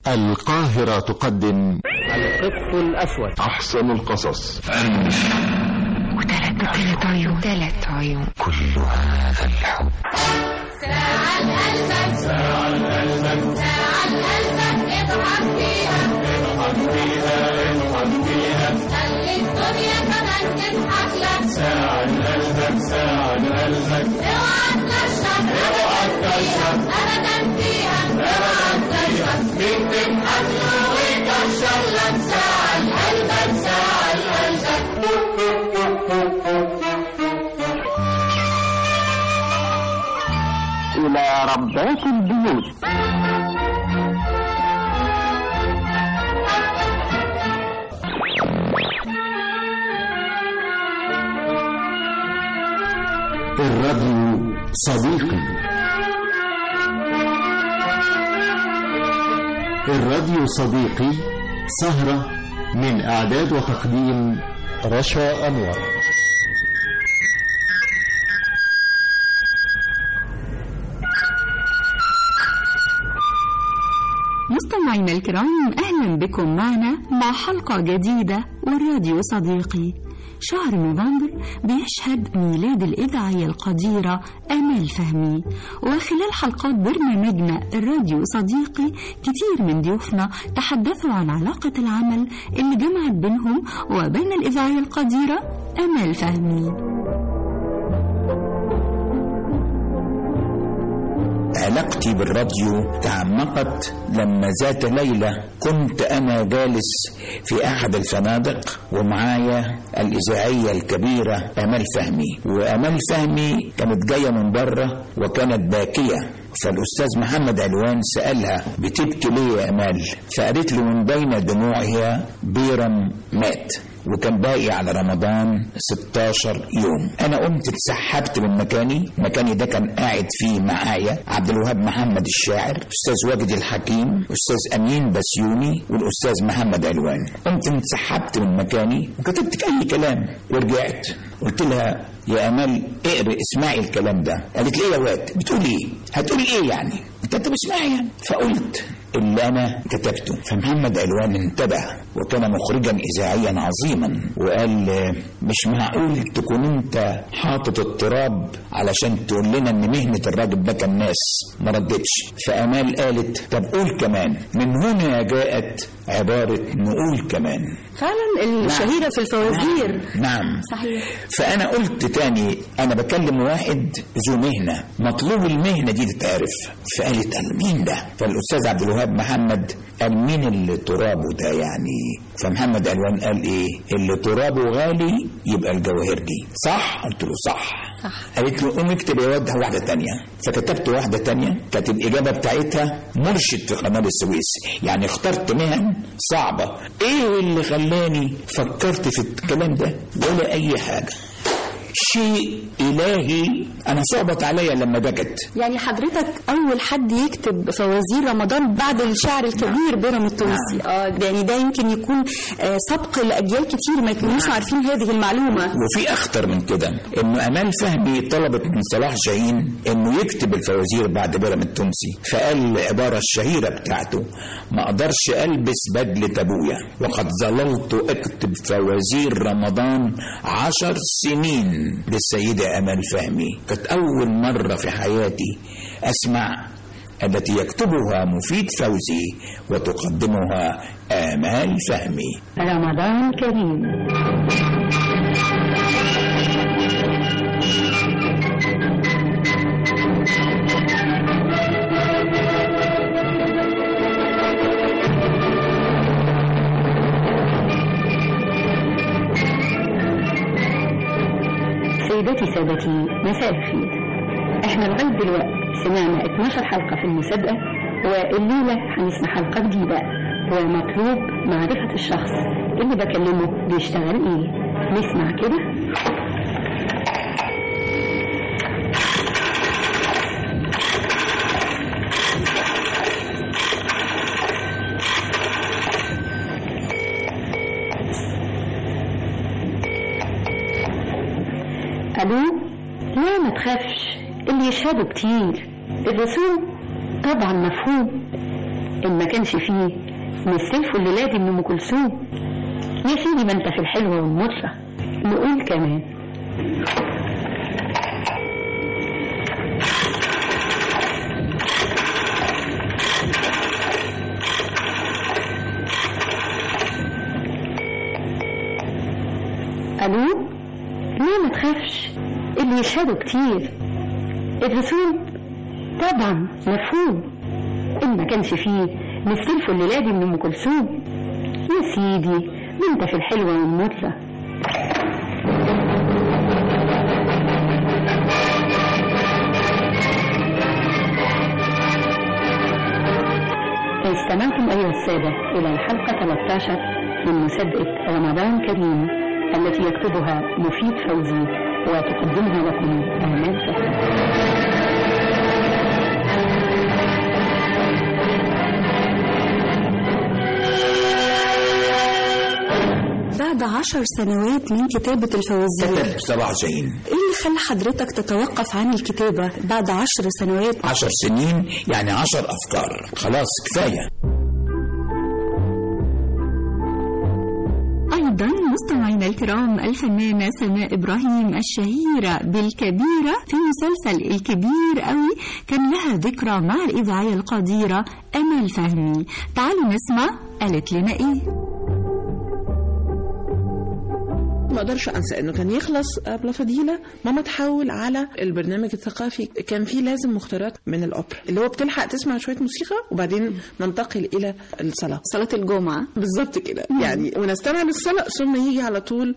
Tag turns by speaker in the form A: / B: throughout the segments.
A: القاهرة تقدم
B: القط الأسود
A: أحسن القصص
C: وثلاث عيون ثلاث عيون
A: كل هذا الحب
D: ساعة قلبك ساعة قلبك ساعة قلبك اضحك فيها اضحك فيها اضحك فيها خلي الدنيا كمان تضحك لك ساعة قلبك ساعة قلبك اوعى تنشف اوعى تنشف ابدا فيها اوعى تنشف مين تضحك له ويكشر لك ساعة قلبك ساعة
B: إلى ربات البيوت
A: الراديو صديقي الراديو صديقي سهرة من إعداد وتقديم رشا أنور
E: مستمعينا الكرام أهلا بكم معنا مع حلقة جديدة والراديو صديقي شهر نوفمبر بيشهد ميلاد الإذاعية القديرة آمال فهمي وخلال حلقات برنامجنا الراديو صديقي كتير من ضيوفنا تحدثوا عن علاقة العمل اللي جمعت بينهم وبين الإذاعية القديرة آمال فهمي
F: علاقتي بالراديو تعمقت لما ذات ليلة كنت أنا جالس في أحد الفنادق ومعايا الإذاعية الكبيرة أمال فهمي وأمال فهمي كانت جاية من بره وكانت باكية فالأستاذ محمد علوان سألها بتبكي ليه يا أمال فقالت له من بين دموعها بيرم مات وكان باقي على رمضان 16 يوم انا قمت اتسحبت من مكاني مكاني ده كان قاعد فيه معايا عبد الوهاب محمد الشاعر استاذ واجد الحكيم استاذ امين بسيوني والاستاذ محمد علوان قمت اتسحبت من مكاني وكتبت اي كلام ورجعت قلت لها يا امال اقري اسمعي الكلام ده قالت لي يا واد بتقول ايه هتقولي ايه يعني قلت طب اسمعي يعني فقلت اللي انا كتبته فمحمد علوان انتبه وكان مخرجا اذاعيا عظيما وقال آه، مش معقول تكون انت حاطط التراب علشان تقول لنا ان مهنه الراجل ده كان ناس ما ردتش فامال قالت طب قول كمان من هنا جاءت عباره نقول كمان
E: فعلا الشهيرة في الفوازير
F: نعم
E: صحيح
F: فانا قلت تاني انا بكلم واحد ذو مهنه مطلوب المهنه دي تتعرف فقالت قال مين ده فالاستاذ عبد الوهاب محمد قال مين اللي ترابه ده يعني فمحمد علوان قال ايه اللي ترابه غالي يبقى الجواهرجي صح قلت له صح
E: صح.
F: قالت له قوم اكتب يا واد واحده تانية فكتبت واحده تانية كانت الاجابه بتاعتها مرشد في قناه السويس يعني اخترت مهن صعبه ايه اللي خلاني فكرت في الكلام ده ولا اي حاجه شيء الهي انا صعبت عليا لما بكت
E: يعني حضرتك أول حد يكتب فوازير رمضان بعد الشاعر الكبير بيرم التونسي اه يعني ده يمكن يكون آه، سبق لأجيال كتير ما يكونوش عارفين هذه المعلومة
F: وفي اخطر من كده انه امال فهمي طلبت من صلاح جاهين انه يكتب الفوازير بعد بيرم التونسي فقال العباره الشهيره بتاعته ما اقدرش البس بدله ابويا وقد ظللت اكتب فوازير رمضان عشر سنين للسيده امال فهمي كانت اول مره في حياتي اسمع التي يكتبها مفيد فوزي وتقدمها آمال فهمي
E: رمضان كريم
G: سيداتي سادتي مساء الخير احنا لغايه دلوقتي سمعنا 12 حلقه في المسابقه والليله هنسمع حلقه جديده ومطلوب معرفه الشخص اللي بكلمه بيشتغل ايه نسمع كده الو لا ما تخافش اللي يشهدوا كتير الرسوم طبعا مفهوم إن ما كانش فيه نستلفوا الليلة دي من أم كلثوم يا سيدي ما أنت في الحلوة والمطرة نقول كمان ألو لا ما تخافش اللي يشهدوا كتير الرسول طبعا مفهوم إن ما كانش فيه نستلفوا الليلة دي من أم كلثوم يا سيدي ما أنت في الحلوة والمطرة استمعتم أيها السادة إلى الحلقة 13 من مسابقة رمضان كريم التي يكتبها مفيد فوزي وتقدمها لكم آمال فهمي
E: بعد عشر سنوات من كتابة الفوازير
F: كتب 97
E: ايه اللي خلى حضرتك تتوقف عن الكتابة بعد عشر سنوات
F: 10 سنين يعني 10 أفكار خلاص كفاية
E: أيضا مستمعينا الكرام الفنانة سماء إبراهيم الشهيرة بالكبيرة في مسلسل الكبير قوي كان لها ذكرى مع الإذاعية القديرة أمل فهمي تعالوا نسمع قالت لنا إيه
H: ما اقدرش انسى انه كان يخلص ابله فضيله ماما تحول على البرنامج الثقافي كان فيه لازم مختارات من الاوبرا اللي هو بتلحق تسمع شويه موسيقى وبعدين ننتقل الى الصلاه
E: صلاة الجمعة
H: بالظبط كده يعني ونستمع للصلاه ثم يجي على طول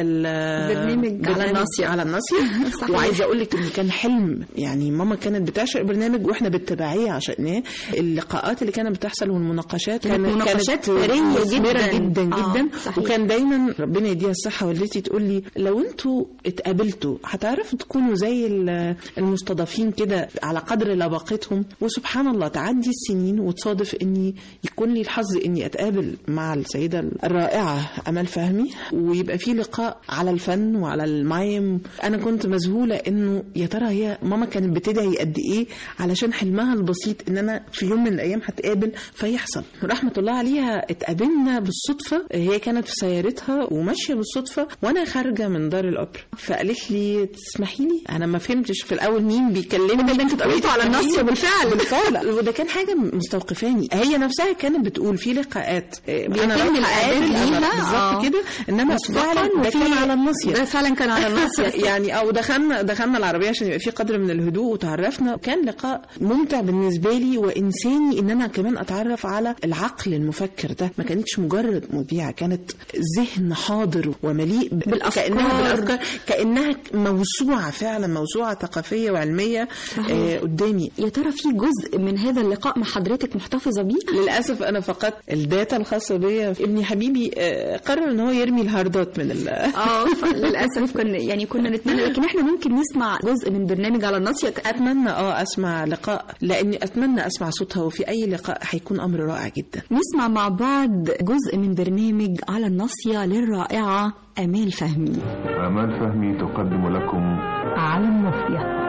H: ال-
E: برنامج على الناصية.
H: على الناصيه
E: صحيح.
H: وعايزه اقول لك ان كان حلم يعني ماما كانت بتعشق البرنامج واحنا بالتبعيه عشاناه اللقاءات اللي كانت بتحصل والمناقشات
E: كانت مناقشات
H: كانت
E: ثرية
H: مثمرة
E: جداً.
H: جدا
E: آه،
H: جدا
E: صحيح.
H: وكان دايما ربنا يديها الصحه والدتي تقول لي لو انتوا اتقابلتوا هتعرفوا تكونوا زي ال- المستضافين كده على قدر لباقتهم وسبحان الله تعدي السنين وتصادف اني يكون لي الحظ اني اتقابل مع السيده الرائعه امال فهمي ويبقى في لقاء على الفن وعلى المايم انا كنت مذهوله انه يا ترى هي ماما كانت بتدعي قد ايه علشان حلمها البسيط ان انا في يوم من الايام هتقابل فيحصل رحمه الله عليها اتقابلنا بالصدفه هي كانت في سيارتها وماشيه بالصدفه وانا خارجه من دار الاوبرا فقالت لي تسمحي لي انا ما فهمتش في الاول مين بيكلمني ده انت
E: اتقابلتوا على الناصية
H: بالفعل بالفعل وده كان حاجه مستوقفاني هي نفسها كانت بتقول في لقاءات آه، انا
E: بيتم
H: رايحة
E: الإعداد
H: أقابل-
E: ليها،
H: بالظبط
E: آه.
H: كده انما
E: مسبقاً
H: فعلا ده
E: وفي-
H: كان على الناصيه
E: ده فعلا كان على الناصية
H: يعني او دخلنا دخلنا العربيه عشان يبقى في قدر من الهدوء وتعرفنا كان لقاء ممتع بالنسبه لي وانساني ان انا كمان اتعرف على العقل المفكر ده ما كانتش مجرد مذيعه كانت ذهن حاضر ومليء ب-
E: بالأفكار.
H: كانها بالافكار كانها موسوعه فعلا موسوعه ثقافيه وعلميه آه قدامي
E: يا ترى في جزء من هذا اللقاء مع حضرتك محتفظة بيه؟
H: للاسف انا فقدت الداتا الخاصه بيا ابني حبيبي آه، قرر ان هو يرمي الهاردات من ال
E: اه للاسف كنا يعني كنا نتمنى لكن احنا ممكن نسمع جزء من برنامج على الناصية
H: اتمنى اه اسمع لقاء لاني اتمنى اسمع صوتها وفي اي لقاء هيكون امر رائع جدا
E: نسمع مع بعض جزء من برنامج على الناصية للرائعة أمال فهمي
I: آمال فهمي تقدم لكم
G: على الناصية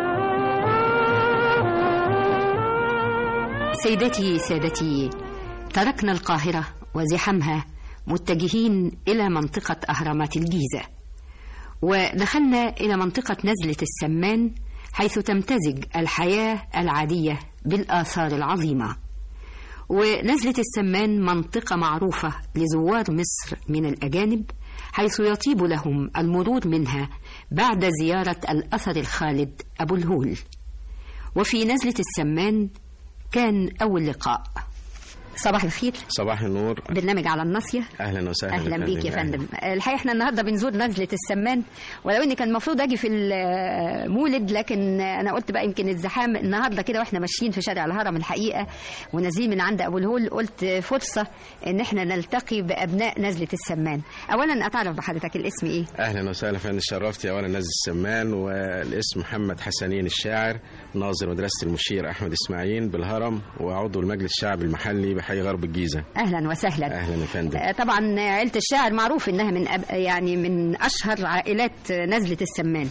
C: سيدتي سادتي تركنا القاهرة وزحامها متجهين إلى منطقة أهرامات الجيزة ودخلنا إلى منطقة نزلة السمان حيث تمتزج الحياة العادية بالآثار العظيمة ونزلة السمان منطقة معروفة لزوار مصر من الأجانب حيث يطيب لهم المرور منها بعد زيارة الأثر الخالد أبو الهول وفي نزلة السمان كان أول لقاء صباح الخير
J: صباح النور
C: برنامج على الناصية
J: اهلا وسهلا
C: اهلا بيك يا
J: أهلاً.
C: فندم الحقيقه احنا النهارده بنزور نزله السمان ولو اني كان المفروض اجي في المولد لكن انا قلت بقى يمكن الزحام النهارده كده واحنا ماشيين في شارع الهرم الحقيقه ونازلين من عند ابو الهول قلت فرصه ان احنا نلتقي بابناء نزله السمان اولا اتعرف بحضرتك الاسم ايه
J: اهلا وسهلا فندم شرفتي اولا نازل السمان والاسم محمد حسنين الشاعر ناظر مدرسه المشير احمد اسماعيل بالهرم وعضو المجلس الشعبي المحلي بحي غرب الجيزه
C: اهلا وسهلا
J: اهلا يا فندم
C: آه، طبعا عيله الشاعر معروف انها من أب... يعني من اشهر عائلات نزله السمان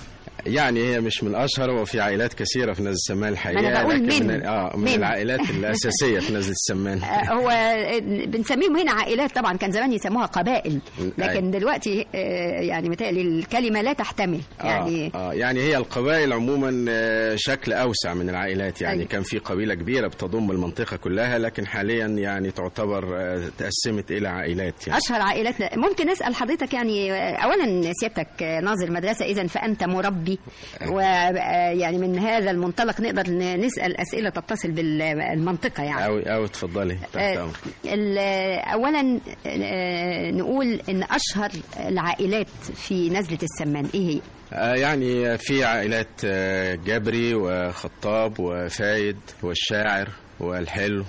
J: يعني هي مش من اشهر وفي عائلات كثيره في نزل السمان الحقيقه
C: ما أنا بقول
J: لكن
C: من.
J: من, آه من,
C: من.
J: العائلات الاساسيه في نزل السمان
C: آه، هو بنسميهم هنا عائلات طبعا كان زمان يسموها قبائل لكن دلوقتي آه، يعني متهيألي الكلمة لا تحتمل يعني
J: آه, آه يعني هي القبائل عموما آه، شكل اوسع من العائلات يعني
C: أيوة.
J: كان في قبيله كبيره بتضم المنطقه كلها لكن حاليا يعني تعتبر آه، تقسمت الى عائلات يعني
C: أشهر عائلاتنا ممكن أسأل حضرتك يعني آه، أولا سيادتك آه، ناظر مدرسة إذا فأنت مربي ويعني من هذا المنطلق نقدر ن- نسأل أسئلة تتصل بالمنطقة يعني
J: او او اتفضلي تحت
C: آه،
J: امرك
C: ال- اولا آه، نقول ان اشهر العائلات في نزله السمان ايه هي
J: آه، يعني في عائلات آه، جبري وخطاب وفايد والشاعر والحلو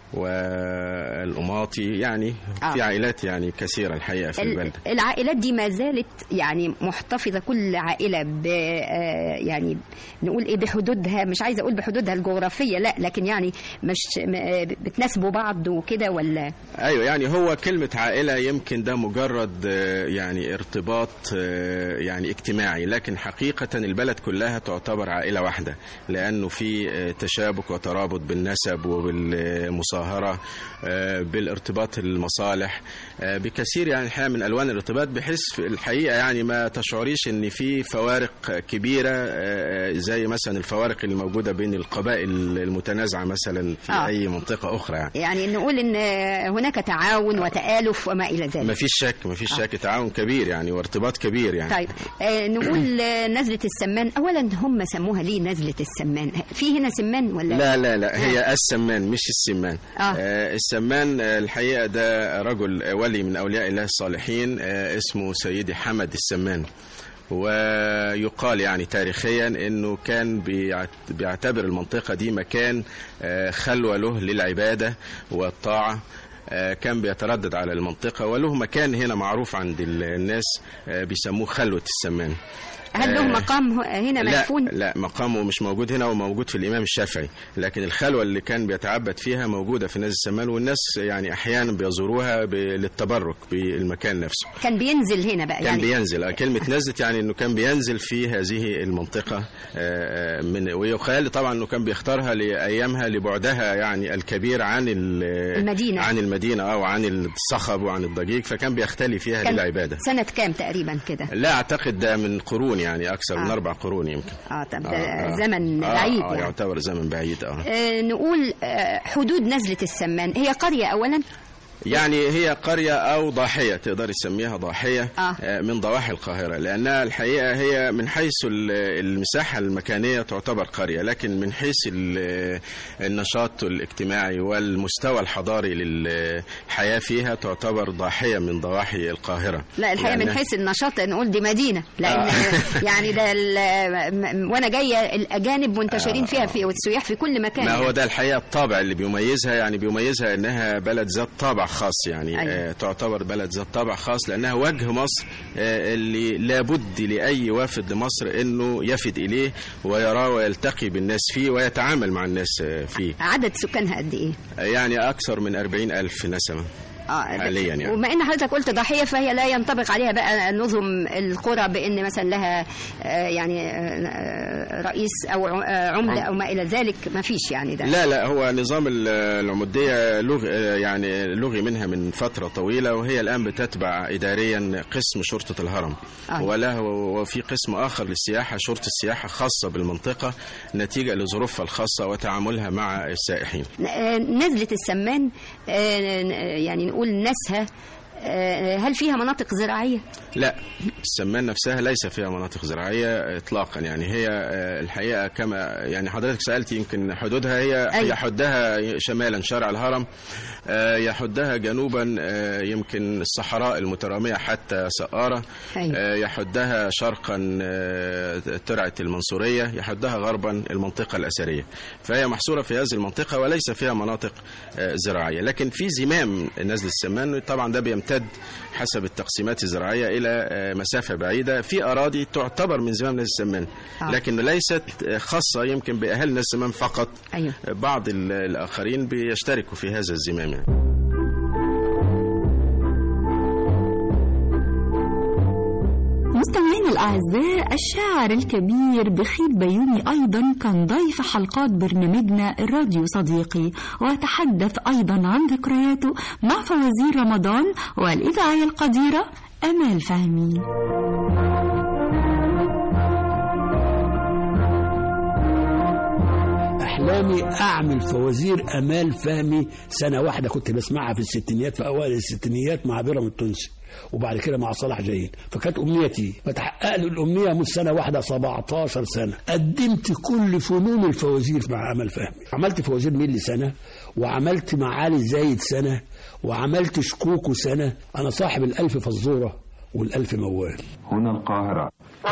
J: والقماطي يعني
C: آه.
J: في عائلات يعني كثيرة الحقيقة في
C: ال-
J: البلد
C: العائلات دي ما زالت يعني محتفظه كل عائله ب آه، يعني نقول ايه بحدودها مش عايزه اقول بحدودها الجغرافيه لا لكن يعني مش م- آه، بتناسبوا بعض وكده ولا
J: ايوه يعني هو كلمة عائلة يمكن ده مجرد آه، يعني ارتباط آه، يعني اجتماعي لكن حقيقة البلد كلها تعتبر عائلة واحدة لأنه في آه، تشابك وترابط بالنسب وبالمصاهرة آه، بالارتباط المصالح آه، بكثير يعني الحقيقة من ألوان الارتباط بحيث في الحقيقة يعني ما تشعريش إن في فوارق كبيرة آه، زي مثلا الفوارق اللي موجودة بين القبائل المتنازعة مثلا في
C: آه.
J: أي منطقة أخرى يعني
C: يعني نقول ان آه، هناك تعاون وتآلف وما الى ذلك
J: ما فيش شك ما فيش شك تعاون كبير يعني وارتباط كبير يعني
C: طيب آه نقول آه، نزلة السمان أولا هم سموها ليه نزلة السمان في هنا سمان ولا
J: لا لا لا هي السمان مش السمان
C: آه.
J: آه السمان آه، الحقيقة ده رجل آه، ولي من أولياء الله الصالحين آه اسمه سيدي حمد السمان ويقال يعني تاريخيا انه كان بيعت- بيعتبر المنطقه دي مكان آه، خلوه له للعباده والطاعه آه، كان بيتردد على المنطقه وله مكان هنا معروف عند ال- الناس آه، بيسموه خلوه السمان
C: هل له
J: آه،
C: مقام هنا
J: لا
C: مدفون
J: لا مقامه مش موجود هنا وموجود في الامام الشافعي لكن الخلوه اللي كان بيتعبد فيها موجوده في نزل السمان والناس يعني احيانا بيزوروها ب- للتبرك بالمكان نفسه
C: كان بينزل هنا بقى
J: كان
C: يعني
J: بينزل آه، كلمة نزلت يعني انه كان بينزل في هذه المنطقة آه، آه، من ويقال طبعا انه كان بيختارها لايامها لبعدها يعني الكبير عن ال-
C: المدينة.
J: عن المدينة او عن الصخب وعن الضجيج فكان بيختلي فيها
C: كان
J: للعبادة
C: سنة كام تقريبا كده
J: لا اعتقد ده من قرون يعني اكثر من
C: آه.
J: اربع قرون يمكن
C: اه طب ده
J: آه، آه.
C: زمن
J: آه،
C: بعيد
J: آه
C: يعني
J: يعتبر زمن بعيد اه
C: آه نقول آه حدود نزلة السمان هي قرية أولا
J: يعني هي قرية أو ضاحية تقدر تسميها ضاحية
C: آه.
J: آه، من ضواحي القاهرة لأنها الحقيقة هي من حيث ال- المساحة المكانية تعتبر قرية لكن من حيث ال- النشاط الاجتماعي والمستوى الحضاري للحياة فيها تعتبر ضاحية من ضواحي القاهرة
C: لا الحقيقة من
J: لأنها-
C: حيث النشاط نقول دي مدينة لأن
J: آه.
C: يعني ده ال- م- وأنا جاية الأجانب منتشرين فيها في والسياح في كل مكان
J: ما هو
C: يعني.
J: ده الحقيقة الطابع اللي بيميزها يعني بيميزها انها بلد ذات طابع خاص يعني
C: أيوة.
J: آه تعتبر بلد ذات طابع خاص لانها وجه مصر آه اللي لابد لاي وافد لمصر انه يفد اليه ويراه ويلتقي بالناس فيه ويتعامل مع الناس آه فيه
C: عدد سكانها قد إيه؟
J: آه يعني اكثر من أربعين ألف نسمة
C: اه
J: حاليا يعني.
C: وما ان حضرتك قلت ضحيه فهي لا ينطبق عليها بقى نظم القرى بان مثلا لها آه، يعني آه، رئيس او ع- آه، عمده او ما الى ذلك ما فيش يعني ده
J: لا لا هو نظام ال- العمودية لغ يعني لغي منها من فترة طويلة وهي الآن بتتبع إداريا قسم شرطة الهرم
C: آه.
J: وله وفي قسم آخر للسياحة شرطة السياحة خاصة بالمنطقة نتيجة لظروفها الخاصة وتعاملها مع السائحين
C: آه، نزله السمان آه، يعني نقول ناسها آه، هل فيها مناطق زراعيه؟
J: لا السمان نفسها ليس فيها مناطق زراعية إطلاقا يعني هي آه، الحقيقة كما يعني حضرتك سألت يمكن حدودها هي
C: أيوة.
J: يحدها شمالا شارع الهرم آه، يحدها جنوبا آه، يمكن الصحراء المترامية حتى سقارة
C: أيوة.
J: آه، يحدها شرقا آه، ترعة المنصورية يحدها غربا المنطقة الأثرية فهي محصورة في هذه المنطقة وليس فيها مناطق آه، زراعية لكن في زمام نزل السمان طبعا ده بيمتد حسب التقسيمات الزراعية إلى آه، مسافة بعيدة في أراضي تعتبر من زمام نزل السمان
C: آه.
J: لكن ليست آه، خاصة يمكن بأهل نزل السمان فقط
C: ايوه
J: بعض ال- الآخرين بيشتركوا في هذا الزمام يعني.
E: مستمعينا الأعزاء الشاعر الكبير بخيت بيومي أيضا كان ضيف حلقات برنامجنا الراديو صديقي وتحدث أيضا عن ذكرياته مع فوازير رمضان والإذاعية القديرة أمال فهمي
K: احلامي اعمل فوازير امال فهمي سنه واحده كنت بسمعها في الستينيات في اوائل الستينيات مع بيرام التونسي وبعد كده مع صلاح جايين فكانت امنيتي فتحقق لي الامنيه مش سنه واحده 17 سنه قدمت كل فنون الفوازير مع امل فهمي عملت فوازير ميلي سنه وعملت مع علي زايد سنه وعملت شكوكو سنه انا صاحب الالف فزوره والالف موال
I: هنا القاهرة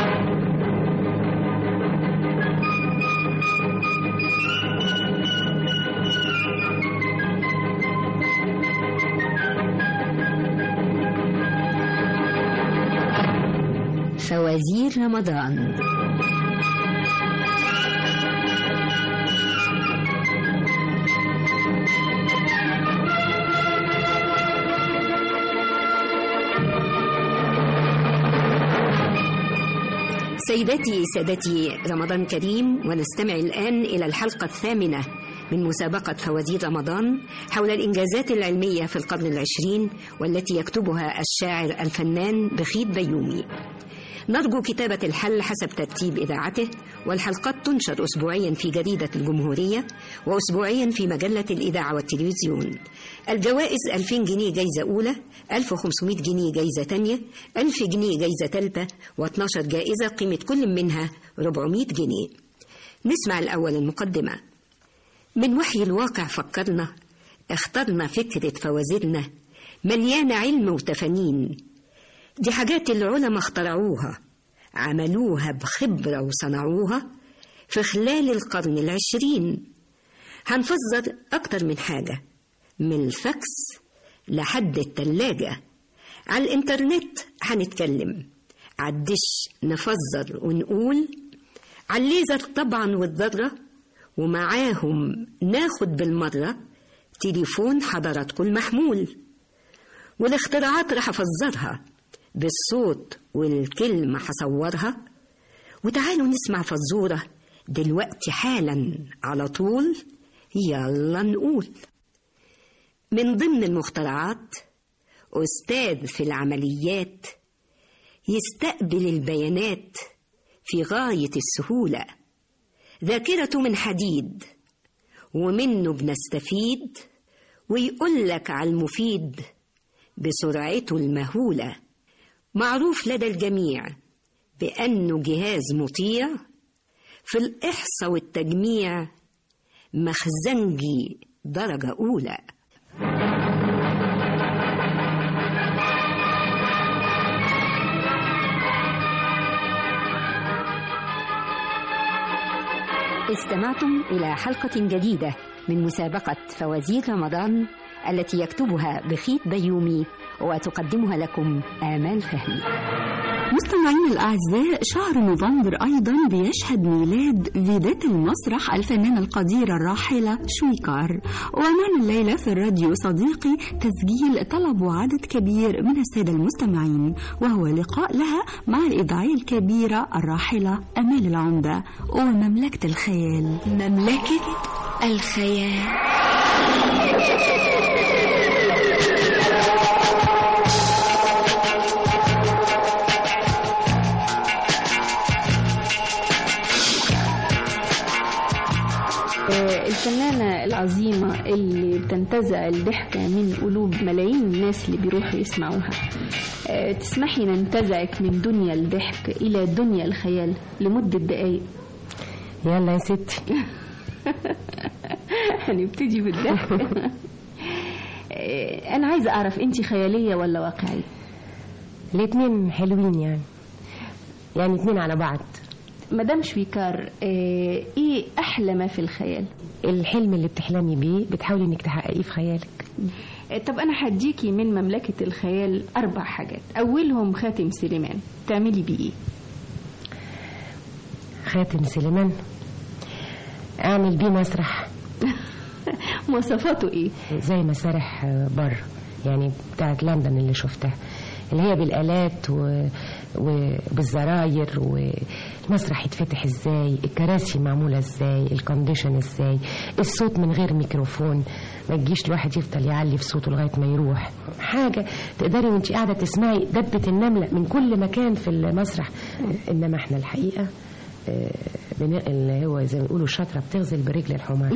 C: فوازير رمضان سيداتي سادتي رمضان كريم ونستمع الآن إلى الحلقة الثامنة من مسابقة فوازير رمضان حول الإنجازات العلمية في القرن العشرين والتي يكتبها الشاعر الفنان بخيت بيومي نرجو كتابة الحل حسب ترتيب إذاعته والحلقات تنشر أسبوعيا في جريدة الجمهورية وأسبوعيا في مجلة الإذاعة والتلفزيون الجوائز 2000 جنيه جايزة أولى 1500 جنيه جايزة تانية 1000 جنيه جايزة تالتة و12 جائزة قيمة كل منها 400 جنيه نسمع الأول المقدمة من وحي الواقع فكرنا اخترنا فكرة فوازيرنا مليانة علم وتفانين دي حاجات العلماء اخترعوها عملوها بخبرة وصنعوها في خلال القرن العشرين هنفزر أكتر من حاجة من الفاكس لحد التلاجة على الإنترنت هنتكلم عالدش نفزر ونقول على الليزر طبعا والذرة ومعاهم ناخد بالمرة تليفون حضراتكم المحمول والاختراعات رح أفزرها بالصوت والكلمة هصورها وتعالوا نسمع فزورة دلوقتي حالا على طول يلا نقول من ضمن المخترعات أستاذ في العمليات يستقبل البيانات في غاية السهولة ذاكرته من حديد ومنه بنستفيد ويقول لك على المفيد بسرعته المهوله معروف لدى الجميع بأنه جهاز مطيع في الإحصاء والتجميع مخزنجي درجة أولى استمعتم إلى حلقة جديدة من مسابقة فوازير رمضان التي يكتبها بخيت بيومي وتقدمها لكم آمال فهمي
E: مستمعين الأعزاء شهر نوفمبر أيضا بيشهد ميلاد فيدات المسرح الفنانة القديرة الراحلة شويكار ومعنا الليلة في الراديو صديقي تسجيل طلب عدد كبير من السادة المستمعين وهو لقاء لها مع الإذاعية الكبيرة الراحلة أمال العمدة ومملكة الخيال
L: مملكة الخيال
G: الفنانة العظيمة اللي بتنتزع الضحكة من قلوب ملايين الناس اللي بيروحوا يسمعوها آه، تسمحي ننتزعك من دنيا الضحك إلى دنيا الخيال لمدة دقايق
L: يلا يا ستي
G: هنبتدي بالضحك آه، أنا عايزة أعرف أنت خيالية ولا واقعية
L: الاتنين حلوين يعني يعني اتنين على بعض
G: مدام شويكار آه، إيه أحلى ما في الخيال
L: الحلم اللي بتحلمي بيه بتحاولي انك تحققيه في خيالك
G: آه، طب أنا هديكي من مملكة الخيال أربع حاجات أولهم خاتم سليمان تعملي بيه إيه
L: خاتم سليمان اعمل بيه مسرح
G: مواصفاته إيه
L: زي مسارح بره يعني بتاعت لندن اللي شفتها اللي هي بالآلات و... وبالزراير والمسرح يتفتح ازاي الكراسي معمولة ازاي الكونديشن ازاي الصوت من غير ميكروفون ما تجيش الواحد يفضل يعلي في صوته لغاية ما يروح حاجة تقدري وانت قاعدة تسمعي دبة النملة من كل مكان في المسرح انما احنا الحقيقة آه، بن- اللي هو زي ما بيقولوا الشطرة بتغزل برجل الحمار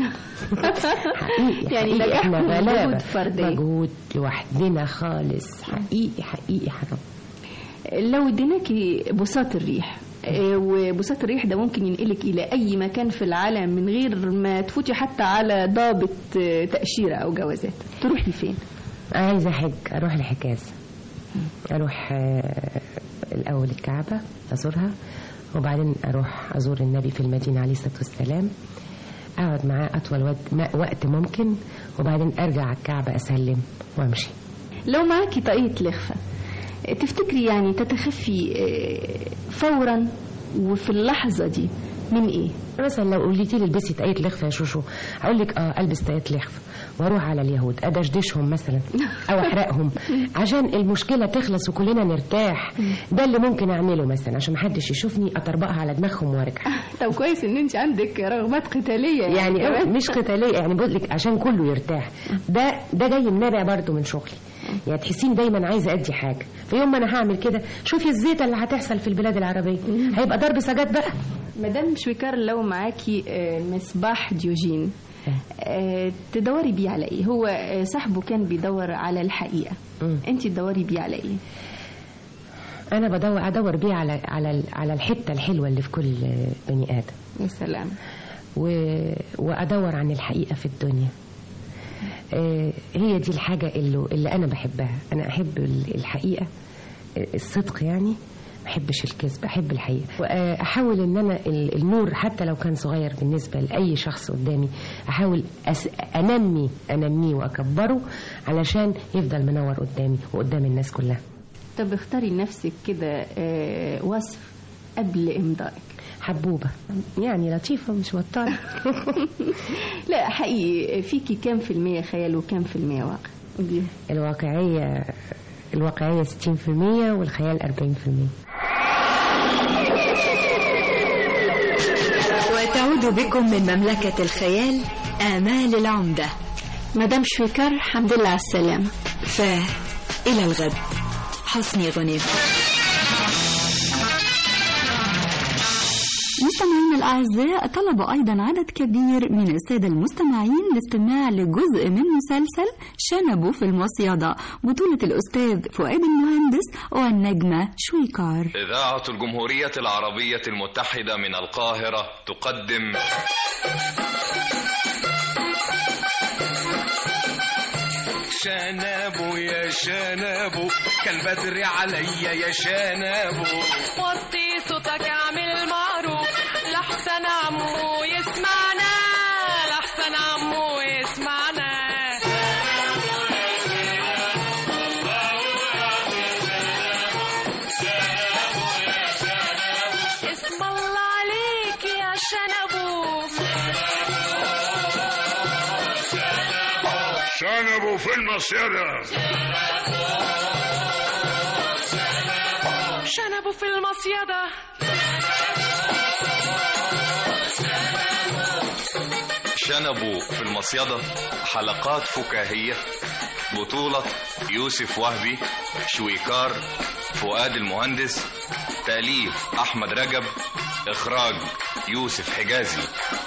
L: حقيقي
G: يعني
L: حقيقي احنا
G: نجاحكم
L: غلابة
G: مجهود فردي.
L: مجهود لوحدنا خالص حقيقي حقيقي حرام
G: لو اديناكي بساط الريح آه، وبساط الريح ده ممكن ينقلك الى اي مكان في العالم من غير ما تفوتي حتى على ضابط آه، تاشيره او جوازات تروحي فين
L: عايزة أحج أروح لحجاز أروح آه، الأول الكعبة أزورها وبعدين أروح أزور النبي في المدينة عليه الصلاة والسلام أقعد معاه أطول وقت- ما- وقت ممكن وبعدين أرجع على الكعبة أسلم وأمشي
G: لو معاكي طاقية لخفة آه، تفتكري يعني تتخفي آه، فورا وفي اللحظة دي من ايه
L: مثلا لو قلتي لي البسي طاقية لخفة يا شوشو أقول لك أه ألبس طاقية لخفة وأروح على اليهود أدشدشهم مثلا أو أحرقهم عشان المشكلة تخلص وكلنا نرتاح ده اللي ممكن أعمله مثلا عشان محدش يشوفني أطربقها على دماغهم وأرجع
G: طب كويس ان انت عندك رغبات قتالية
L: يعني
G: كمان.
L: مش قتالية يعني بقول لك عشان كله يرتاح ده ده جاي منابع برضه من شغلي يعني تحسين دايما عايزه ادي حاجه في يوم ما انا هعمل كده شوفي الزيطه اللي هتحصل في البلاد العربيه هيبقى ضرب سجاد بقى
G: مدام شويكار لو معاكي آه، مصباح ديوجين آه، تدوري بيه على ايه هو آه، صاحبه كان بيدور على الحقيقة انت تدوري بيه على ايه
L: انا بدور ادور بيه على على على الحته الحلوه اللي في كل بني ادم
G: يا سلام
L: و... وادور عن الحقيقه في الدنيا آه، هي دي الحاجه اللي, اللي انا بحبها انا احب ال- الحقيقه آه، الصدق يعني ما احبش الكذب احب الحقيقه واحاول ان انا ال- النور حتى لو كان صغير بالنسبه لاي شخص قدامي احاول أس... انمي انميه واكبره علشان يفضل منور قدامي وقدام الناس كلها
G: طب اختاري لنفسك كده آه، وصف قبل امضائك
L: حبوبه يعني لطيفه مش بطاله
G: لا حقيقي فيكي كام في المية خيال وكام في المية واقع قولي.
L: الواقعيه الواقعيه 60% والخيال 40%
E: وتعود بكم من مملكة الخيال آمال العمدة
G: مدام شويكار الحمد لله على السلامة
E: فإلى الغد حسني غنيم مستمعينا الأعزاء طلب أيضا عدد كبير من السادة المستمعين الاستماع لجزء من مسلسل شنبه في المصيدة بطولة الأستاذ فؤاد المهندس والنجمة شويكار
M: إذاعة الجمهورية العربية المتحدة من القاهرة تقدم
N: شنابو يا شنابو كان بدري عليا يا شنابو
D: وطي صوتك اعمل معروف لحسن عمو يسمعنا لحسن عمو يسمعنا اسم الله عليك يا شنبو
O: شنبوا في المصيدة
D: شنبو في المصيدة
M: شنبو في المصيدة حلقات فكاهية بطولة يوسف وهبي شويكار فؤاد المهندس تأليف أحمد رجب إخراج يوسف حجازي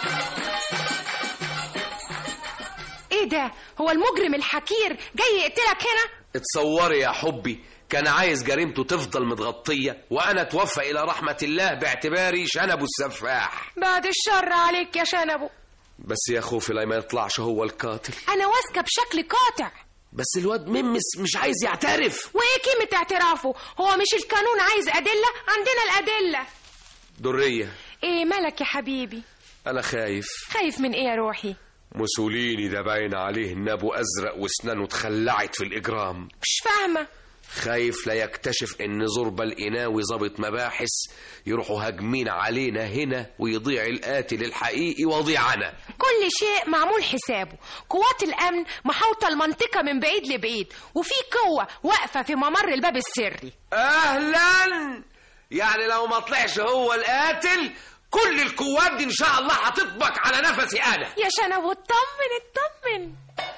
P: ايه ده هو المجرم الحكير جاي يقتلك هنا
Q: اتصوري يا حبي كان عايز جريمته تفضل متغطية وأنا أتوفى إلى رحمة الله باعتباري شنبه السفاح
P: بعد الشر عليك يا شنبو
Q: بس يا خوفي لا ما يطلعش هو القاتل
P: انا واثقه بشكل قاطع
Q: بس الواد ممس مش عايز يعترف
P: وايه قيمه اعترافه هو مش القانون عايز ادله عندنا الادله
Q: درية
P: ايه مالك يا حبيبي
Q: أنا خايف
P: خايف من ايه يا روحي
Q: موسوليني ده باين عليه نابو أزرق وأسنانه اتخلعت في الإجرام
P: مش فاهمه
Q: خايف لا يكتشف ان زربة القناوي ضابط مباحث يروحوا هاجمين علينا هنا ويضيع القاتل الحقيقي وضيعنا
P: كل شيء معمول حسابه قوات الامن محاوطه المنطقه من بعيد لبعيد وفي قوه واقفه في ممر الباب السري
Q: اهلا يعني لو ما طلعش هو القاتل كل القوات دي ان شاء الله هتطبق على نفسي انا
P: يا شنب اطمن اطمن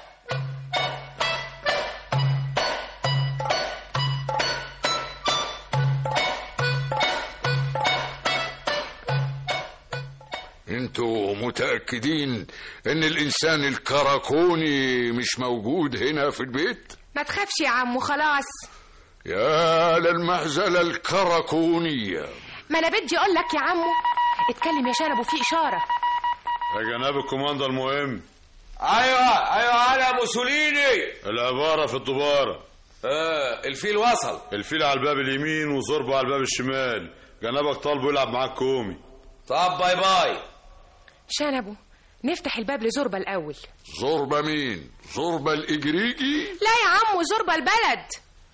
O: انتوا متأكدين ان الانسان الكراكوني مش موجود هنا في البيت
P: ما تخافش يا عمو خلاص
O: يا للمهزلة الكراكونية
P: ما انا بدي اقول لك يا عمو اتكلم يا شنب وفي اشاره
R: يا جناب الكوماندا المهم
Q: ايوه ايوه انا موسوليني
R: العبارة في الدبارة
Q: اه الفيل وصل
R: الفيل على الباب اليمين وزربة على الباب الشمال جنابك طالبه يلعب معاك كومي
Q: طب باي باي
P: شنبو نفتح الباب لزربة الأول
O: زربة مين زربة الإجريجي
P: لا يا عمو زربة البلد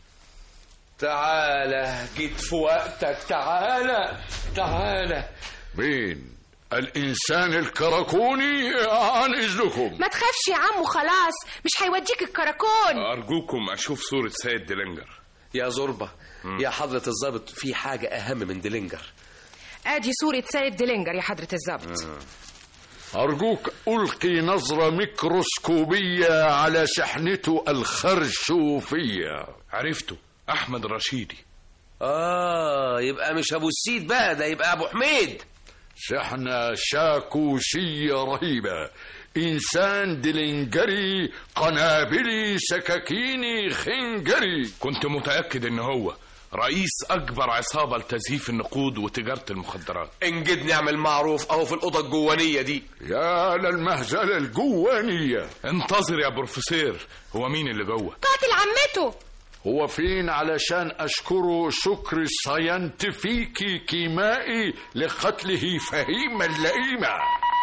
Q: تعالى جيت في وقتك تعالى تعالى
O: مين الإنسان الكراكوني عن إذنكم
P: ما تخافش يا عمو خلاص مش هيوديك الكراكون
S: أرجوكم أشوف صورة سيد ديلينجر
Q: يا زربة يا حضرة الضابط في حاجة أهم من ديلينجر
P: ادي صورة سيد ديلينجر يا حضرة الضابط
O: أرجوك ألقي نظرة ميكروسكوبية على شحنته الخرشوفية
S: عرفته أحمد رشيدي
Q: آه يبقى مش أبو السيد بقى ده يبقى أبو حميد
O: شحنة شاكوشية رهيبة إنسان دلنجري قنابلي سكاكيني خنجري
S: كنت متأكد إن هو رئيس أكبر عصابة لتزييف النقود وتجارة المخدرات
Q: انجد نعمل معروف أهو في الأوضة الجوانية دي
O: يا للمهزلة الجوانية
S: انتظر يا بروفيسور هو مين اللي جوه
P: قاتل عمته
O: هو فين علشان أشكره شكر ساينتفيكي كيمائي لقتله فهيما اللئيمة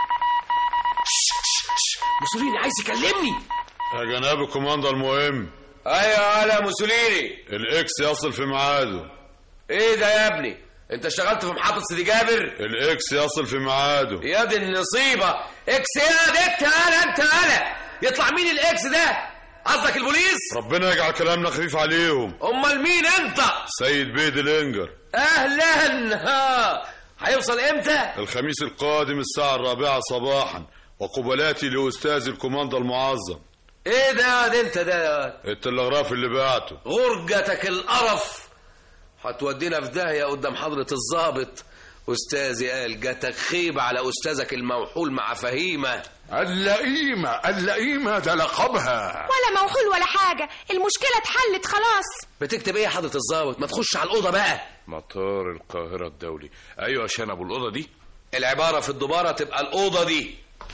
Q: موسوليني عايز يكلمني
R: يا جناب الكوماندا المهم
Q: ايوه انا موسوليني
R: الاكس يصل في ميعاده
Q: ايه ده يا ابني انت اشتغلت في محطة سيدي جابر
R: الاكس يصل في ميعاده
Q: يا دي النصيبة اكس يا دي انت انا انت انا يطلع مين الاكس ده قصدك البوليس
R: ربنا يجعل كلامنا خفيف عليهم
Q: امال مين انت
R: سيد بيه ديلينجر
Q: اهلا ها هيوصل امتى
R: الخميس القادم الساعة الرابعة صباحا وقبلاتي لأستاذ الكوماندا المعظم
Q: ايه ده ده انت ده
R: التلغراف اللي بعته
Q: غرجتك القرف هتودينا في داهية قدام حضرة الضابط أستاذي قال جاتك خيبة على أستاذك الموحول مع فهيمة
O: اللئيمة اللئيمة ده لقبها
P: ولا موحول ولا حاجة المشكلة اتحلت خلاص
Q: بتكتب ايه يا حضرة الضابط ما تخش على الأوضة بقى
S: مطار القاهرة الدولي أيوة عشان أبو الأوضة دي
Q: العبارة في الدبارة تبقى الأوضة دي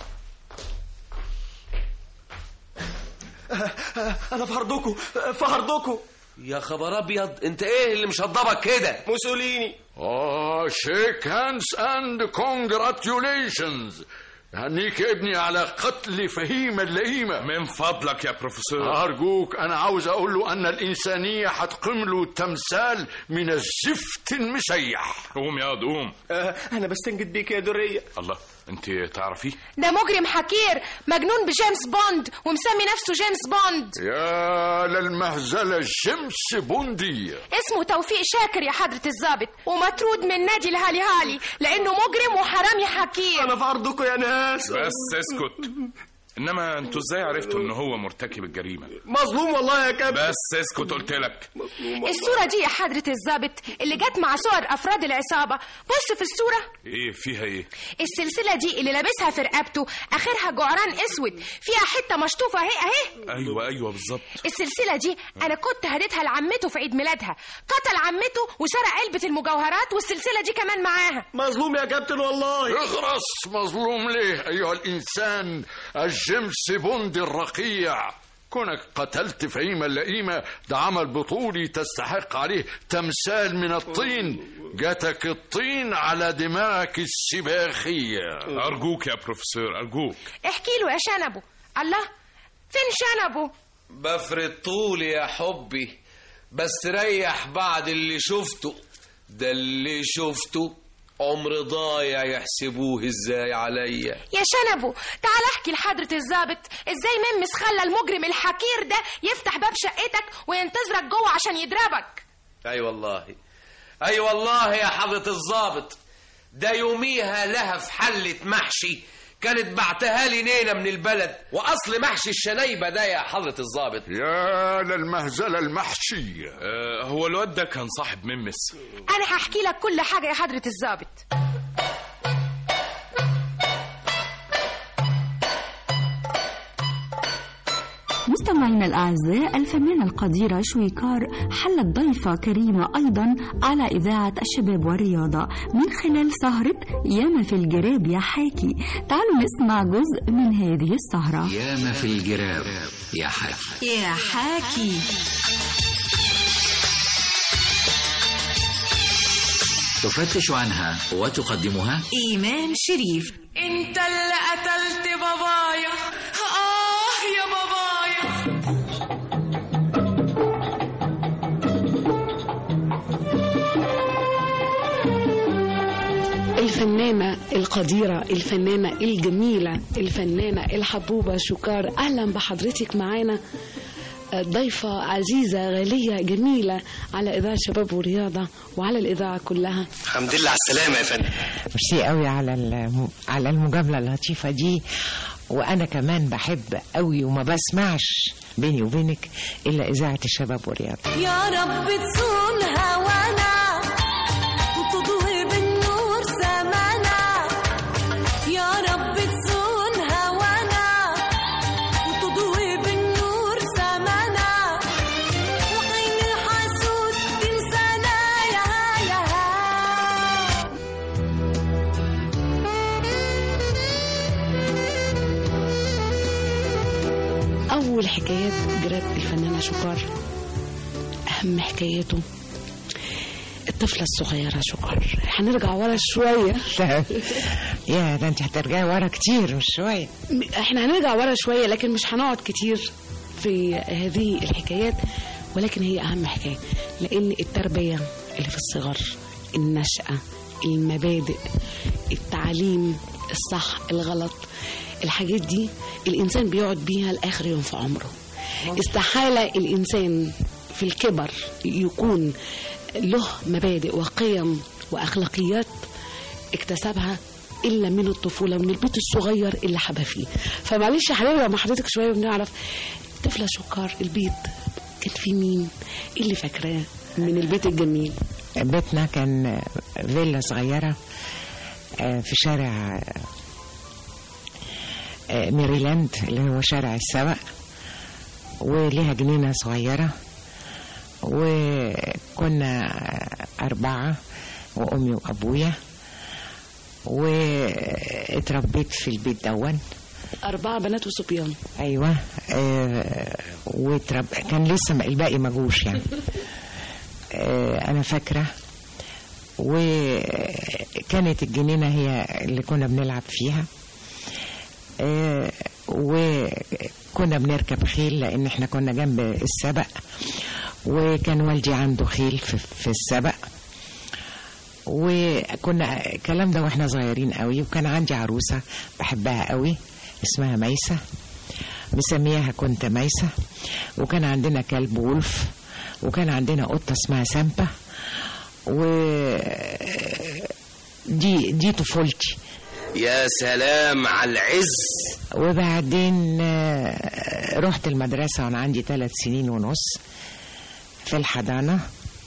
T: انا في هردكو في هردكو
Q: يا خبر ابيض انت ايه اللي مشضبك كده
T: موسوليني
O: اه شيك هاندز اند كونجراتيوليشنز هنيك يا ابني على قتل فهيمة اللئيمة
S: من فضلك يا بروفيسور
O: أرجوك أنا عاوز أقول له أن الإنسانية هتقيم له تمثال من الزفت المسيح
S: قوم يا قوم
T: آه أنا بستنجد بيك يا درية
S: الله أنت تعرفيه
P: ده مجرم حكير مجنون بجيمس بوند ومسمي نفسه جيمس بوند
O: يا للمهزلة جيمس بوندية
P: اسمه توفيق شاكر يا حضرة الضابط ومطرود من نادي الهالي هالي لأنه مجرم وحرامي حكير
T: أنا في عرضكم يا ناس
S: بس اسكت انما انتوا ازاي عرفتوا ان هو مرتكب الجريمه
T: مظلوم والله يا كابتن
S: بس اسكت قلت لك
P: الصورة دي يا حضرة الضابط اللي جت مع صور أفراد العصابة بص في الصورة
S: ايه فيها ايه
P: السلسلة دي اللي لابسها في رقبته آخرها جعران أسود فيها حتة مشطوفة أهي أهي
S: ايوه ايوه بالظبط
P: السلسلة دي أنا كنت هديتها لعمته في عيد ميلادها قتل عمته وسرق علبة المجوهرات والسلسلة دي كمان معاها
T: مظلوم يا كابتن والله
O: اغرس مظلوم ليه أيها الإنسان الجيمس بوند الرقيع كونك قتلت فهيمة اللئيمة ده عمل بطولي تستحق عليه تمثال من الطين جاتك الطين على دماغك السباخية
S: ارجوك يا بروفيسور ارجوك
P: احكي له يا شنبو الله فين شنبو
Q: بفرد طولي يا حبي بس ريح بعد اللي شفته ده اللي شفته عمر ضايع يحسبوه ازاي عليا
P: يا شنبو تعال احكي لحضرة الضابط ازاي ممس خلى المجرم الحكير ده يفتح باب شقتك وينتظرك جوه عشان يضربك
Q: اي والله اي والله يا حضرة الضابط ده يوميها لها في حلة محشي كانت بعتها لي نينة من البلد واصل محشي الشنيبة ده يا حضرة الضابط
O: يا للمهزلة المحشية
S: آه هو الواد ده كان صاحب ممس
P: انا هحكي لك كل حاجة يا حضرة الضابط
E: مستمعينا الأعزاء الفنانة القديرة شويكار حلت ضيفة كريمة أيضا على إذاعة الشباب والرياضة من خلال سهرة ياما في الجراب يا حاكي تعالوا نسمع جزء من هذه السهرة
U: ياما في الجراب يا حاكي
E: يا حاكي
U: تفتش عنها وتقدمها
V: إيمان شريف
D: انت اللي قتلت بابايا اه يا بابايا
W: الفنانة القديرة الفنانة الجميلة الفنانة الحبوبة شكار أهلا بحضرتك معانا ضيفة عزيزة غالية جميلة على إذاعة شباب ورياضة وعلى الإذاعة كلها
T: الحمد لله على السلامة يا فندم
V: ميرسي قوي على الم- على المجاملة اللطيفة دي وأنا كمان بحب قوي وما بسمعش بيني وبينك إلا إذاعة الشباب والرياضة يا رب تصون هوانا وتضوي بالنور سمانا يا رب تصون هوانا وتضوي بالنور سمانا وعين الحسود تنسانا يا يا
W: أول حكايات جراب الفنانة شكار أهم حكاياته الطفلة الصغيرة شكار هنرجع ورا شوية
V: يا ده انت هترجعي ورا كتير مش شوية
W: احنا هنرجع ورا شوية لكن مش هنقعد كتير في هذه الحكايات ولكن هي أهم حكاية لأن التربية اللي في الصغر النشأة المبادئ التعليم الصح الغلط الحاجات دي الإنسان بيقعد بيها لآخر يوم في عمره استحالة الإنسان في الكبر يكون له مبادئ وقيم وأخلاقيات اكتسبها الا من الطفوله ومن البيت الصغير اللي حبى فيه فمعلش هنرجع مع حضرتك شويه ونعرف طفله شكار البيت كان فيه مين ايه اللي فاكراه من البيت الجميل
V: بيتنا كان فيلا صغيرة آه، في شارع آه، ميريلاند اللي هو شارع السبق وليها جنينة صغيرة وكنا أربعة وأمي وأبويا واتربيت في البيت دون
W: أربعة بنات وصبيان
V: أيوة آه وترب... كان لسه ما- الباقي ما جوش يعني آه أنا فاكرة وكانت الجنينة هي اللي كنا بنلعب فيها آه وكنا بنركب خيل لأن احنا كنا جنب السبق وكان والدي عنده خيل في, في السبق وكنا الكلام ده واحنا صغيرين قوي وكان عندي عروسة بحبها قوي اسمها ميسة مسمياها كنت ميسة وكان عندنا كلب وولف وكان عندنا قطة اسمها سامبا و دي دي طفولتي
T: يا سلام على العز
V: وبعدين آه، رحت المدرسة وأنا عندي ثلاث سنين ونص في الحضانة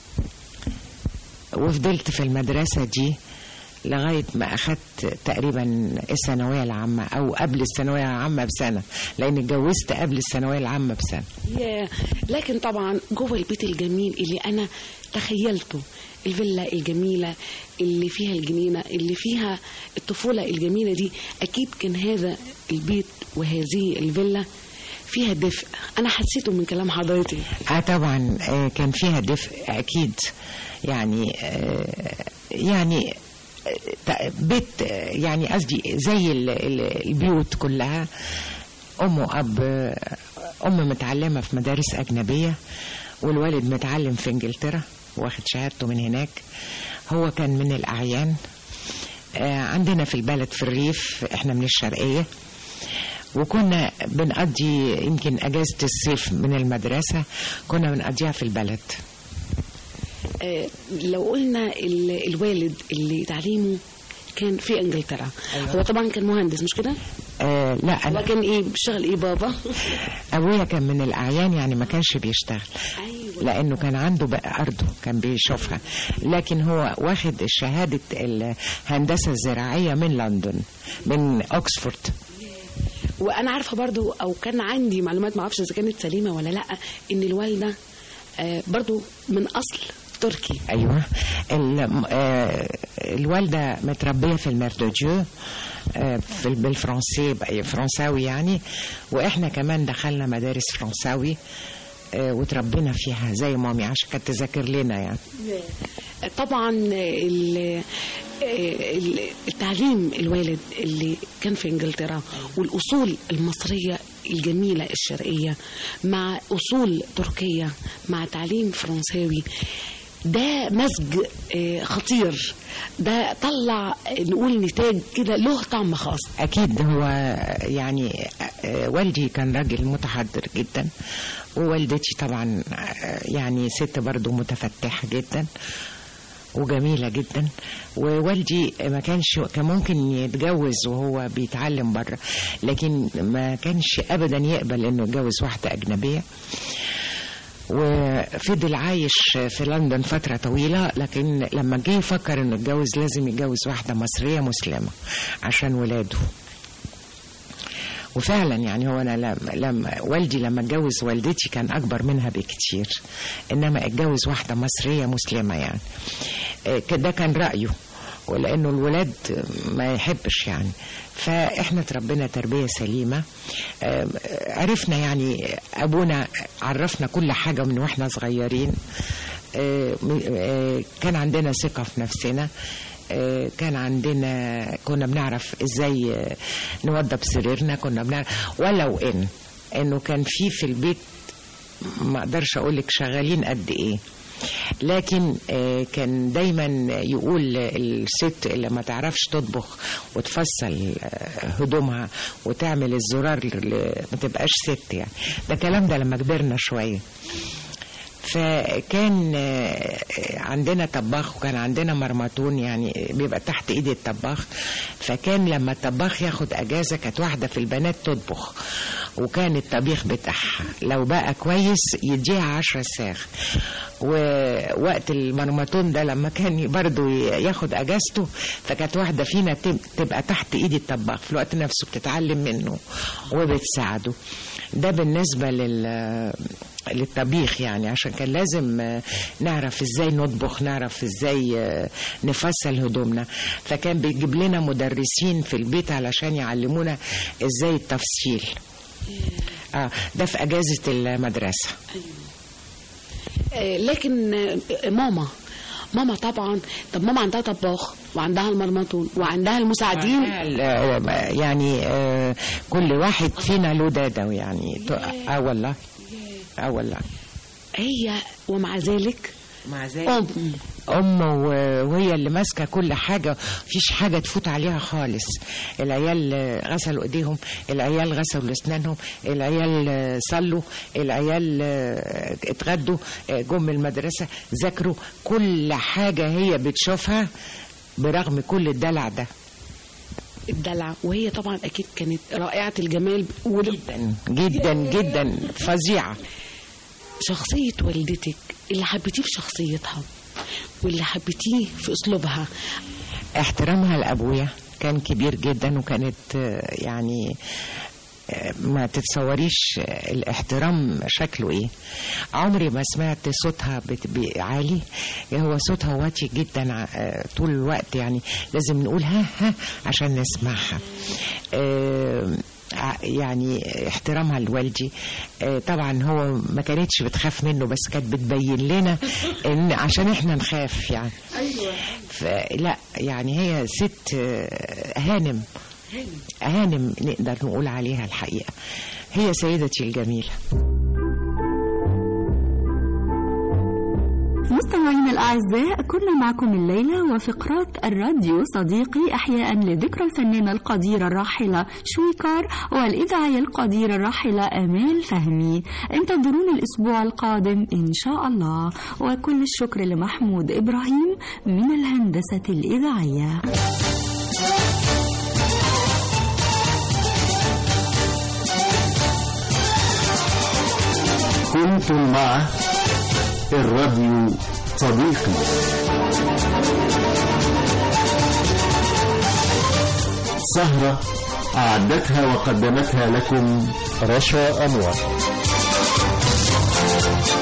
V: وفضلت في المدرسة دي لغاية ما أخدت تقريبا الثانوية العامة أو قبل الثانوية العامة بسنة لأن اتجوزت قبل الثانوية العامة بسنة
W: يا لكن طبعا جوه البيت الجميل اللي انا تخيلته الفيلا الجميلة اللي فيها الجنينة اللي فيها الطفولة الجميلة دي أكيد كان هذا البيت وهذه الفيلا فيها دفء أنا حسيته من كلام حضرتك
V: اه طبعا آه، كان فيها دفء اكيد يعني آه، يعني آه، ت- بيت آه، يعني قصدي زي ال- ال- البيوت كلها ام واب آه، ام متعلمه في مدارس اجنبيه والوالد متعلم في انجلترا واخد شهادته من هناك هو كان من الاعيان آه، عندنا في البلد في الريف احنا من الشرقيه وكنا بنقضي يمكن اجازه الصيف من المدرسه كنا بنقضيها في البلد
W: آه، لو قلنا ال- الوالد اللي تعليمه كان في انجلترا
V: أيوة.
W: هو طبعا كان مهندس مش كده
V: آه لا
W: هو
V: أنا
W: كان ايه بيشتغل ايه بابا
V: ابويا كان من الاعيان يعني ما كانش بيشتغل لانه كان عنده بقى ارضه كان بيشوفها لكن هو واخد شهاده الهندسه الزراعيه من لندن من اوكسفورد
W: وانا عارفه برضو او كان عندي معلومات ما اعرفش اذا كانت سليمه ولا لا ان الوالده آه، برضو من اصل تركي
V: ايوه ال- آه، الوالده متربيه في الميردوجيو آه، في بالفرنسي بقى فرنساوي يعني واحنا كمان دخلنا مدارس فرنساوي آه، وتربينا فيها زي مامي عشان كانت تذاكر لنا يعني
W: طبعا ال- ال- التعليم الوالد اللي كان في انجلترا والاصول المصريه الجميله الشرقيه مع اصول تركيه مع تعليم فرنساوي ده مزج آه، خطير ده طلع آه، نقول نتاج كده له طعم خاص
V: اكيد هو يعني آه، والدي كان راجل متحضر جدا ووالدتي طبعا آه، يعني ست برضو متفتحه جدا وجميلة جدا ووالدي ما كانش كان ممكن يتجوز وهو بيتعلم بره لكن ما كانش ابدا يقبل انه يتجوز واحدة اجنبية وفضل عايش في لندن فترة طويلة لكن لما جه يفكر انه يتجوز لازم يتجوز واحدة مصرية مسلمة عشان ولاده وفعلا يعني هو انا لما, لما والدي لما اتجوز والدتي كان اكبر منها بكتير انما اتجوز واحده مصريه مسلمه يعني آه، ده كان رايه ولانه الولاد ما يحبش يعني فاحنا تربينا تربيه سليمه آه، عرفنا يعني ابونا عرفنا كل حاجه من واحنا صغيرين آه، م- آه، كان عندنا ثقه في نفسنا آه، كان عندنا كنا بنعرف ازاي آه، نوضب سريرنا كنا بنعرف ولو ان انه كان في في البيت ما اقدرش اقول لك شغالين قد ايه لكن آه، كان دايما يقول الست اللي ما تعرفش تطبخ وتفصل آه، هدومها وتعمل الزرار اللي ما تبقاش ست يعني ده كلام ده لما كبرنا شويه فكان آه، عندنا طباخ وكان عندنا مرمطون يعني بيبقى تحت ايد الطباخ فكان لما الطباخ ياخد اجازه كانت واحده في البنات تطبخ وكان الطبيخ بتاعها لو بقى كويس يديها عشرة ساغ ووقت المرمطون ده لما كان برضه ياخد اجازته فكانت واحده فينا تب- تبقى تحت ايد الطباخ في الوقت نفسه بتتعلم منه وبتساعده ده بالنسبه لل للطبيخ يعني عشان كان لازم آه، نعرف ازاي نطبخ نعرف ازاي آه، نفصل هدومنا فكان بيجيب لنا مدرسين في البيت علشان يعلمونا ازاي التفصيل اه ده في اجازه المدرسه
W: آه، لكن آه، ماما ماما طبعا طب ماما عندها طباخ وعندها المرمطون وعندها المساعدين
V: آه، يعني آه، كل واحد فينا له داده يعني اه والله اه والله
W: هي ومع ذلك
V: مع ذلك
W: أم
V: ام و- وهي اللي ماسكه كل حاجه مفيش حاجه تفوت عليها خالص العيال آه، غسلوا ايديهم العيال غسلوا اسنانهم العيال آه، صلوا العيال آه، اتغدوا آه، جم المدرسه ذاكروا كل حاجه هي بتشوفها برغم كل الدلع ده
W: الدلع وهي طبعا اكيد كانت رائعه الجمال
V: جدا جدا جدا فظيعه
W: شخصيه والدتك اللي حبيتيه في شخصيتها واللي حبيتيه في اسلوبها
V: احترامها لابويا كان كبير جدا وكانت آه، يعني آه، ما تتصوريش آه، الاحترام شكله ايه عمري ما سمعت صوتها بت- ب- عالي هو صوتها واطي جدا ع- آه، طول الوقت يعني لازم نقول ها ها عشان نسمعها آه، ع- يعني احترامها لوالدي آه، طبعا هو ما كانتش بتخاف منه بس كانت بتبين لنا ان عشان احنا نخاف يعني
W: ايوه
V: فلا يعني هي ست آه، هانم هانم نقدر نقول عليها الحقيقة هي سيدتي الجميلة
E: مستمعينا الأعزاء كنا معكم الليلة وفقرات الراديو صديقي أحياء لذكرى الفنانة القديرة الراحلة شويكار والإذاعية القديرة الراحلة أمال فهمي انتظرونا الأسبوع القادم إن شاء الله وكل الشكر لمحمود إبراهيم من الهندسة الإذاعية
A: كنتم مع الراديو صديقي سهرة أعدتها وقدمتها لكم رشا أنور